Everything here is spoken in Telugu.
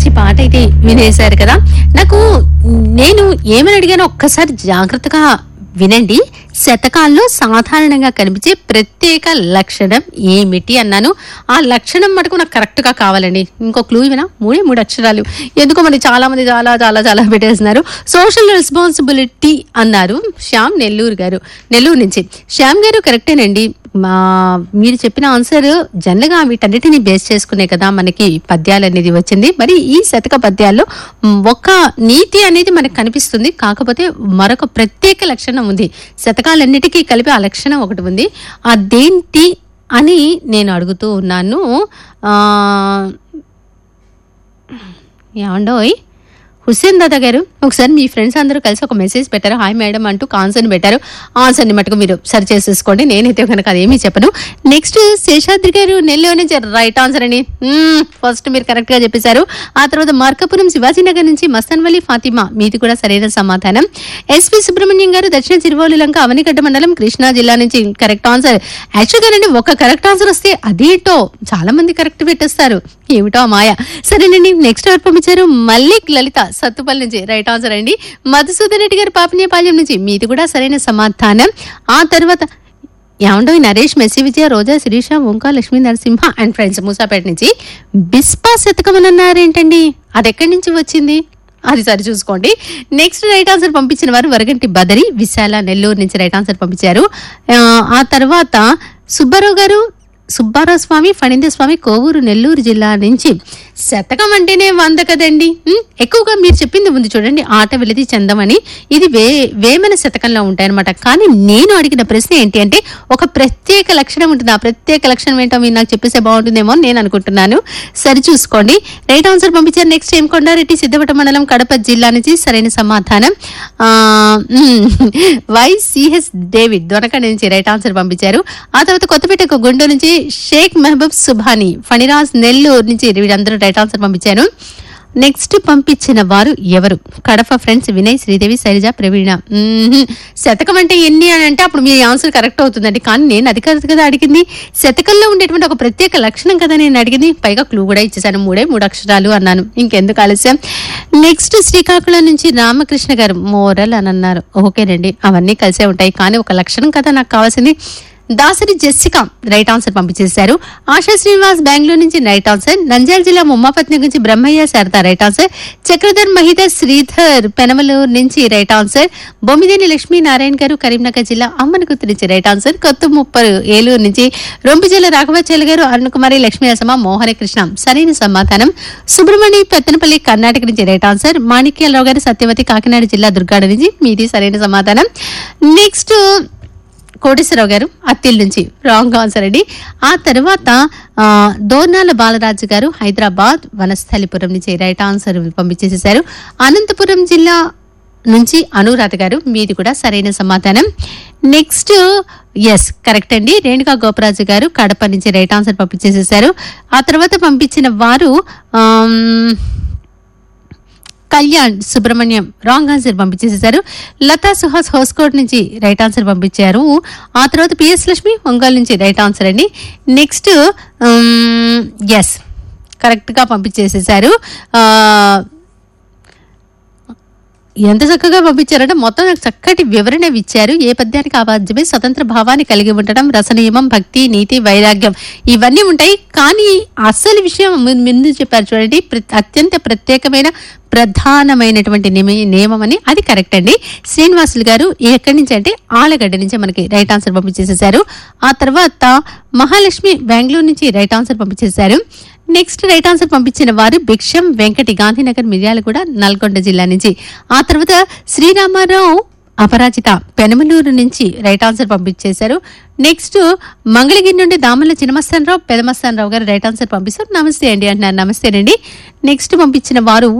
మంచి పాట అయితే వినేశారు కదా నాకు నేను ఏమని అడిగానో ఒక్కసారి జాగ్రత్తగా వినండి శతకాల్లో సాధారణంగా కనిపించే ప్రత్యేక లక్షణం ఏమిటి అన్నాను ఆ లక్షణం మటుకు నాకు కరెక్ట్ గా కావాలండి ఇంకో క్లూ ఇవినా మూడే మూడు అక్షరాలు ఎందుకో మరి చాలా మంది చాలా చాలా చాలా పెట్టేస్తున్నారు సోషల్ రెస్పాన్సిబిలిటీ అన్నారు శ్యామ్ నెల్లూరు గారు నెల్లూరు నుంచి శ్యామ్ గారు కరెక్టేనండి మా మీరు చెప్పిన ఆన్సర్ జనరల్గా వీటన్నిటిని బేస్ చేసుకునే కదా మనకి పద్యాలు అనేది వచ్చింది మరి ఈ శతక పద్యాల్లో మ్, ఒక నీతి అనేది మనకు కనిపిస్తుంది కాకపోతే మరొక ప్రత్యేక లక్షణం ఉంది శతకాలన్నిటికీ కలిపి ఆ లక్షణం ఒకటి ఉంది అదేంటి అని నేను అడుగుతూ ఉన్నాను ఆ, ఏమండోయ్ హుస్సేన్ దాదా గారు ఒకసారి మీ ఫ్రెండ్స్ అందరూ కలిసి ఒక మెసేజ్ పెట్టారు హాయ్ మేడం అంటూ ఆన్సర్ని పెట్టారు ఆన్సర్ని మటుకు మీరు సరి చేసేసుకోండి నేనైతే కనుక అదేమీ చెప్పను నెక్స్ట్ శేషాద్రి గారు నెల్లూరు నుంచి రైట్ ఆన్సర్ అండి ఫస్ట్ మీరు కరెక్ట్ గా చెప్పేశారు ఆ తర్వాత మార్కపురం శివాజీనగర్ నుంచి మస్తన్వలి ఫాతిమా మీది కూడా సరైన సమాధానం ఎస్పి సుబ్రహ్మణ్యం గారు దక్షిణ తిరువోలు లంక అవనిగడ్డ మండలం కృష్ణా జిల్లా నుంచి కరెక్ట్ ఆన్సర్ యాక్చువల్గా నండి ఒక కరెక్ట్ ఆన్సర్ వస్తే అదేంటో చాలా మంది కరెక్ట్ పెట్టేస్తారు ఏమిటో ఆ మాయ సరేనండి నెక్స్ట్ ఎవరు పంపించారు మల్లిక్ లలిత సత్తుపల్లి నుంచి రైట్ ఆన్సర్ అండి మధుసూదన్ రెడ్డి గారు పాపనీయపాలెం నుంచి మీది కూడా సరైన సమాధానం ఆ తర్వాత ఏమండో ఈ నరేష్ మెస్సి విజయ రోజా శిరీష ఓంకా లక్ష్మీ నరసింహ అండ్ ఫ్రెండ్స్ మూసాపేట నుంచి బిస్పా శతకం అని అన్నారేంటండి అది ఎక్కడి నుంచి వచ్చింది అది సరి చూసుకోండి నెక్స్ట్ రైట్ ఆన్సర్ పంపించిన వారు వరగంటి బదరి విశాల నెల్లూరు నుంచి రైట్ ఆన్సర్ పంపించారు ఆ, ఆ తర్వాత సుబ్బారావు గారు సుబ్బారావు స్వామి ఫణీంద్ర స్వామి కోవూరు నెల్లూరు జిల్లా నుంచి శతకం అంటేనే వంద కదండి ఉం? ఎక్కువగా మీరు చెప్పింది ఉంది చూడండి ఆట వెలిది చందమని ఇది వే వేమన శతకంలో ఉంటాయన్నమాట కానీ నేను అడిగిన ప్రశ్న ఏంటి అంటే ఒక ప్రత్యేక లక్షణం ఉంటుంది ఆ ప్రత్యేక లక్షణం ఏంటో మీరు నాకు చెప్పేస్తే బాగుంటుందేమో అని నేను అనుకుంటున్నాను సరి చూసుకోండి రైట్ ఆన్సర్ పంపించారు నెక్స్ట్ ఏం కొండారెడ్డి సిద్ధపట మండలం కడప జిల్లా నుంచి సరైన సమాధానం ఆ, ఉమ్, వైసిఎస్ డేవిడ్ దొనక నుంచి రైట్ ఆన్సర్ పంపించారు ఆ తర్వాత కొత్తపేట గుండు నుంచి షేక్ మెహబూబ్ సుభాని ఫణిరాజ్ నెల్లూరు నుంచి వీరందరూ రైట్ ఆన్సర్ పంపించారు నెక్స్ట్ పంపించిన వారు ఎవరు కడప ఫ్రెండ్స్ వినయ్ శ్రీదేవి శైలజ ప్రవీణ మ్మ్. శతకం అంటే ఎన్ని అని అంటే అప్పుడు మీ ఆన్సర్ కరెక్ట్ అవుతుందండి కానీ నేను అది కాదు కదా అడిగింది శతకంలో ఉండేటువంటి ఒక ప్రత్యేక లక్షణం కదా నేను అడిగింది పైగా క్లూ కూడా ఇచ్చేసాను మూడే మూడు అక్షరాలు అన్నాను ఇంకెందుకు ఆలస్యం నెక్స్ట్ శ్రీకాకుళం నుంచి రామకృష్ణ గారు మోరల్ అని అన్నారు ఓకేనండి అవన్నీ కలిసే ఉంటాయి కానీ ఒక లక్షణం కదా నాకు కావాల్సింది దాసరి జెస్సికా రైట్ ఆన్సర్ పంపించేశారు ఆశా శ్రీనివాస్ బెంగళూరు నుంచి రైట్ ఆన్సర్ నంద్యాల జిల్లా ముమ్మాపట్నం నుంచి బ్రహ్మయ్య శారద రైట్ ఆన్సర్ చక్రధర్ మహిత శ్రీధర్ పెనమలూరు నుంచి రైట్ ఆన్సర్ బొమ్మిదేని లక్ష్మీ నారాయణ గారు కరీంనగర్ జిల్లా అమ్మనగుర్తు నుంచి రైట్ ఆన్సర్ కొత్త ముప్పరు ఏలూరు నుంచి రొంపిజల రాఘవచల్ గారు అరుణకుమారి లక్ష్మీ నరసమ్మ మోహన కృష్ణ సరైన సమాధానం సుబ్రహ్మణ్య పెత్తనపల్లి కర్ణాటక నుంచి రైట్ ఆన్సర్ మాణిక్యాలరావు గారు సత్యవతి కాకినాడ జిల్లా దుర్గాడ నుంచి మీది సరైన సమాధానం నెక్స్ట్ కోటేశ్వరరావు గారు అత్తిల్ నుంచి రాంగ్ ఆన్సర్ అండి ఆ తర్వాత ఆ, దోర్నాల బాలరాజు గారు హైదరాబాద్ వనస్థలిపురం నుంచి రైట్ ఆన్సర్ పంపించేసేసారు అనంతపురం జిల్లా నుంచి అనురాధ గారు మీది కూడా సరైన సమాధానం నెక్స్ట్ ఎస్ కరెక్ట్ అండి రేణుకా గోపరాజు గారు కడప నుంచి రైట్ ఆన్సర్ పంపించేసేసారు ఆ తర్వాత పంపించిన వారు ఆమ్, కళ్యాణ్ సుబ్రహ్మణ్యం రాంగ్ ఆన్సర్ పంపించేసేసారు లతా సుహాస్ హోస్కోట్ నుంచి రైట్ ఆన్సర్ పంపించారు ఆ తర్వాత పిఎస్ లక్ష్మి ఒంగోలు నుంచి రైట్ ఆన్సర్ అండి నెక్స్ట్ ఎస్ కరెక్ట్ గా పంపించేసేసారు ఆ, ఎంత చక్కగా పంపించారంటే మొత్తం నాకు చక్కటి వివరణ ఇచ్చారు ఏ పద్యానికి ఆ పద్యమే స్వతంత్ర భావాన్ని కలిగి ఉండటం రసనియమం భక్తి నీతి వైరాగ్యం ఇవన్నీ ఉంటాయి కానీ అసలు విషయం ము- ముందు చెప్పారు చూడండి ప్ర- అత్యంత ప్రత్యేకమైన ప్రధానమైనటువంటి నిమ- నియమం అని అది కరెక్ట్ అండి శ్రీనివాసులు గారు ఎక్కడి నుంచి అంటే ఆలగడ్డ నుంచి మనకి రైట్ ఆన్సర్ పంపించేసేసారు ఆ తర్వాత మహాలక్ష్మి బెంగళూరు నుంచి రైట్ ఆన్సర్ పంపించేశారు నెక్స్ట్ రైట్ ఆన్సర్ పంపించిన వారు భిక్షం వెంకటి గాంధీనగర్ మిర్యాలగూడ నల్గొండ జిల్లా నుంచి ఆ తర్వాత శ్రీరామారావు అపరాజిత పెనమలూరు నుంచి రైట్ ఆన్సర్ పంపించేశారు నెక్స్ట్ మంగళగిరి నుండి దామల చినమస్తానరావు పెదమస్తానరావు గారు రైట్ ఆన్సర్ పంపిస్తారు నమస్తే అండి అంటున్నారు నమస్తేనండి నెక్స్ట్ పంపించిన వారు